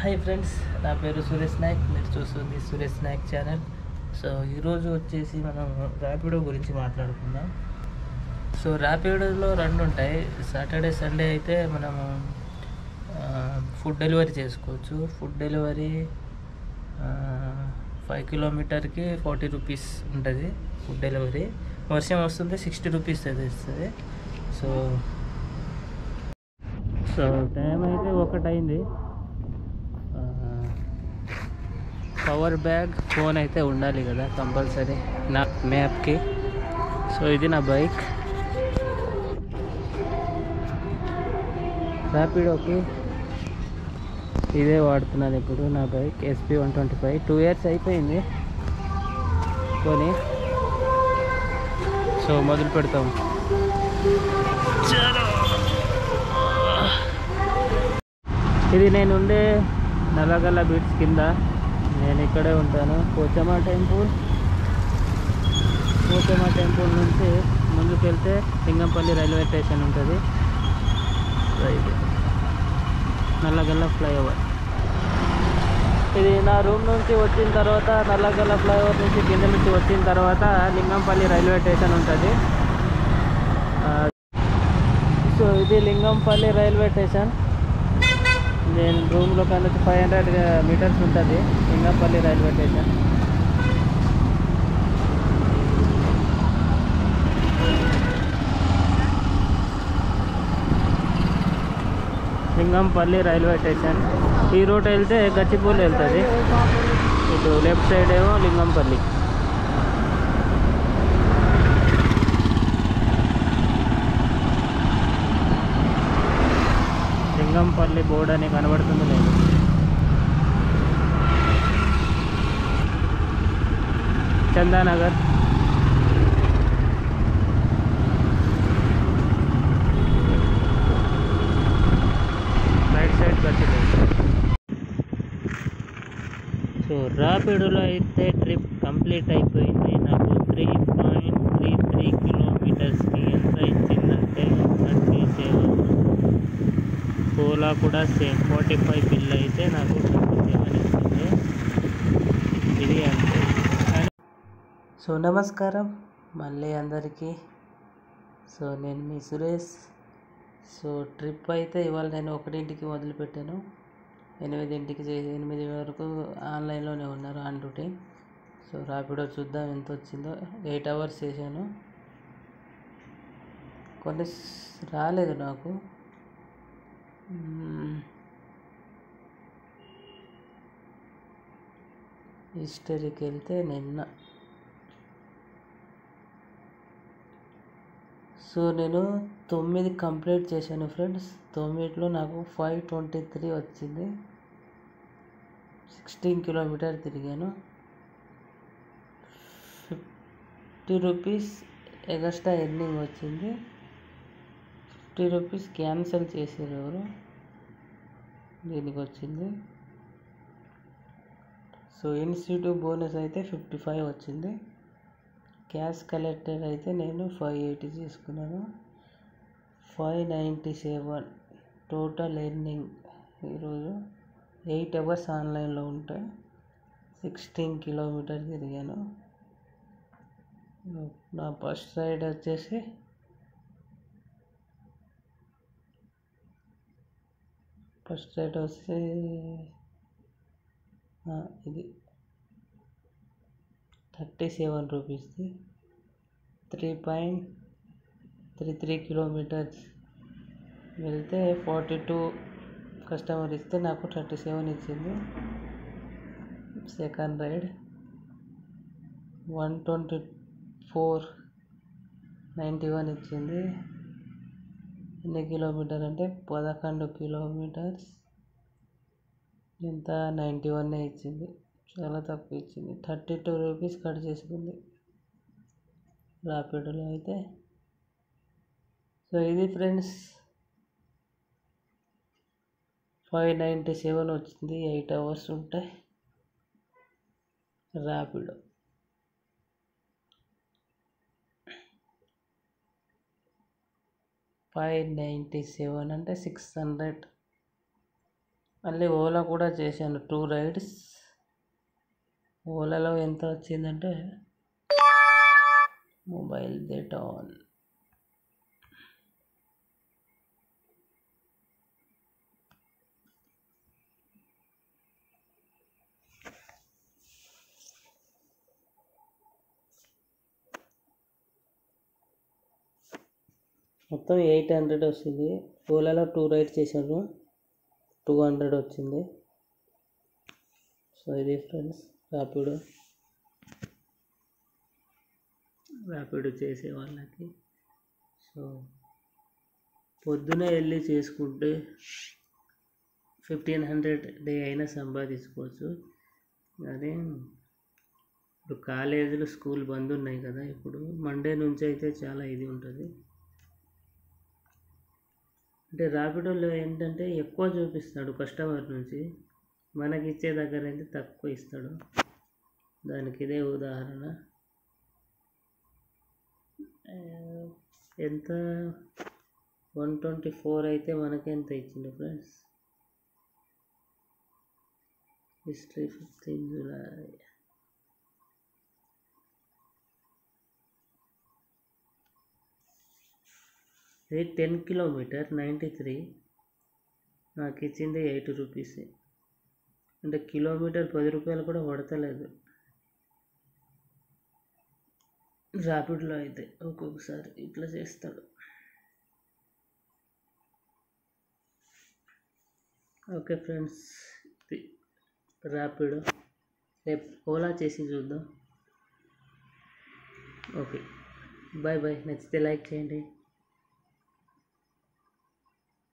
Hi friends నా పేరు సురేష్ నాయక్ మీరు చూస్తుంది సురేష్ నాయక్ ఛానల్ సో ఈరోజు వచ్చేసి మనం ర్యాపిడో గురించి మాట్లాడుకుందాం సో ర్యాపిడోలో రెండు ఉంటాయి సాటర్డే సండే అయితే మనము ఫుడ్ డెలివరీ చేసుకోవచ్చు ఫుడ్ డెలివరీ ఫైవ్ కిలోమీటర్కి ఫార్టీ రూపీస్ ఉంటుంది ఫుడ్ డెలివరీ వర్షం వస్తుంటే సిక్స్టీ రూపీస్ అది ఇస్తుంది సో సో టైం అయితే ఒకటైంది పవర్ బ్యాగ్ ఫోన్ అయితే ఉండాలి కదా కంపల్సరీ నా మ్యాప్కి సో ఇది నా బైక్ ర్యాపిడోకి ఇదే వాడుతున్నాను ఇప్పుడు నా bike SP one twenty five two years అయిపోయింది కొని సో మొదలు పెడతాం ఇది నేను ఉండే నల్లగల్ల బీచ్ కింద నేను ఇక్కడే ఉంటాను పోచమ్మ టెంపుల్ పోచమ్మ టెంపుల్ నుంచి ముందుకు వెళ్తే లింగంపల్లి రైల్వే స్టేషన్ ఉంటుంది సో ఇది నల్లగల్ల ఫ్లైఓవర్ ఇది నా రూమ్ నుంచి వచ్చిన తర్వాత నల్లగల్ల ఫ్లైఓవర్ నుంచి కింద నుంచి వచ్చిన తర్వాత లింగంపల్లి రైల్వే స్టేషన్ ఉంటుంది ఆ, సో ఇది లింగంపల్లి రైల్వే స్టేషన్ నేను రూమ్లో కన్నా ఫైవ్ హండ్రెడ్ మీటర్స్ ఉంటుంది Lingampally railway station Lingampally railway station ఈ రూట్ వెళ్తే గచ్చిపూడి వెళ్తుంది ఇటు లెఫ్ట్ సైడ్ ఏమో లింగంపల్లి లింగంపల్లి బోర్డు అని కనబడుతుంది లేదు Chandanagar right side Gachibowli so ర్యాపిడోలో అయితే ట్రిప్ కంప్లీట్ అయిపోయింది నాకు త్రీ పాయింట్ త్రీ త్రీ కిలోమీటర్స్కి ఎంత ఇచ్చిందంటే థర్టీ సెవెన్ ఓలా కూడా సేమ్ ఫార్టీ ఫైవ్ బిల్ అయితే నాకు థర్టీ సెవెన్ ఇచ్చింది ఇది అంతే సో నమస్కారం మళ్ళీ అందరికీ సో నేను మీ సురేష్ సో ట్రిప్ అయితే ఇవాళ నేను ఒకటింటికి మొదలుపెట్టాను ఎనిమిదింటికి చే ఎనిమిది వరకు ఆన్లైన్లోనే ఉన్నారు ఆన్ డ్యూటీ సో ర్యాపిడో చూద్దాం ఎంత వచ్చిందో ఎయిట్ అవర్స్ చేశాను కొన్ని స్- రాలేదు నాకు మ్మ్. హిస్టరీకి వెళ్తే నిన్న సో నేను తొమ్మిది కంప్లీట్ చేశాను ఫ్రెండ్స్ తొమ్మిదిలో నాకు ఫైవ్ ట్వంటీ త్రీ వచ్చింది సిక్స్టీన్ కిలోమీటర్ తిరిగాను ఫిఫ్టీ రూపీస్ ఎగస్ట్రా ఎర్నింగ్ వచ్చింది ఫిఫ్టీ రూపీస్ క్యాన్సిల్ చేసారు ఎవరు దీనికి వచ్చింది సో ఇన్స్టిట్యూట్ బోనస్ అయితే ఫిఫ్టీ ఫైవ్ వచ్చింది క్యాష్ కలెక్టర్ అయితే నేను ఫైవ్ ఎయిటీ తీసుకున్నాను five ninety seven total earning ఈరోజు ఎయిట్ అవర్స్ ఆన్లైన్లో ఉంటాయి సిక్స్టీన్ కిలోమీటర్ తిరిగాను నా ఫస్ట్ రైడ్ వచ్చేసి ఫస్ట్ రైడ్ వస్తే ఆ, ఇది థర్టీ సెవెన్ రూపీస్ది three point three three kilometres వెళ్తే ఫార్టీ టూ కస్టమర్ ఇస్తే నాకు థర్టీ సెవెన్ ఇచ్చింది second ride one twenty four ninety one ఇచ్చింది ఎన్ని కిలోమీటర్ అంటే పదకొండు కిలోమీటర్స్ ఎంత నైంటీ వన్ ఇచ్చింది చాలా తక్కువ ఇచ్చింది థర్టీ టూ రూపీస్ కట్ చేసుకుంది ర్యాపిడోలో అయితే సో ఇది ఫ్రెండ్స్ ఫైవ్ నైంటీ సెవెన్ వచ్చింది ఎయిట్ అవర్స్ ఉంటాయి ర్యాపిడో ఫైవ్ నైంటీ సెవెన్ అంటే సిక్స్ హండ్రెడ్ మళ్ళీ ఓలా కూడా చేశాను టూ రైడ్స్ ఓలాలో ఎంత వచ్చిందంటే మొబైల్ డేటా ఆన్ మొత్తం ఎయిట్ హండ్రెడ్ వచ్చింది ఓలాలో టూ రైడ్స్ చేశాను టూ హండ్రెడ్ వచ్చింది సో ఇది ఫ్రెండ్స్ ర్యాపిడో ర్యాపిడో చేసే వాళ్ళకి సో పొద్దునే వెళ్ళి చేసుకుంటే ఫిఫ్టీన్ హండ్రెడ్ డే అయినా సంపాదించుకోవచ్చు అదే ఇప్పుడు కాలేజీలు స్కూల్ బంద్ ఉన్నాయి కదా ఇప్పుడు మండే నుంచి అయితే చాలా ఇది ఉంటుంది అంటే ర్యాపిడోలో ఏంటంటే ఎక్కువ చూపిస్తాడు కస్టమర్ నుంచి మనకి ఇచ్చే దగ్గర అయితే తక్కువ ఇస్తాడు దానికి ఇదే ఉదాహరణ ఆ, ఎంత వన్ ట్వంటీ ఫోర్ అయితే మనకి ఎంత ఇచ్చిండు ఫ్రెండ్స్ హిస్టరీ ఫిఫ్టీన్ జూలై ఇది టెన్ కిలోమీటర్ నైంటీ త్రీ నాకు ఇచ్చింది ఎయిటీ రూపీస్ అంటే కిలోమీటర్ పది రూపాయలు కూడా పడతలేదు ర్యాపిడ్లో అయితే ఒక్కొక్కసారి ఇట్లా చేస్తాడు ఓకే ఫ్రెండ్స్ ఇది ర్యాపిడో రేపు ఓలా చేసి చూద్దాం ఓకే బాయ్ బాయ్ నచ్చితే లైక్ చేయండి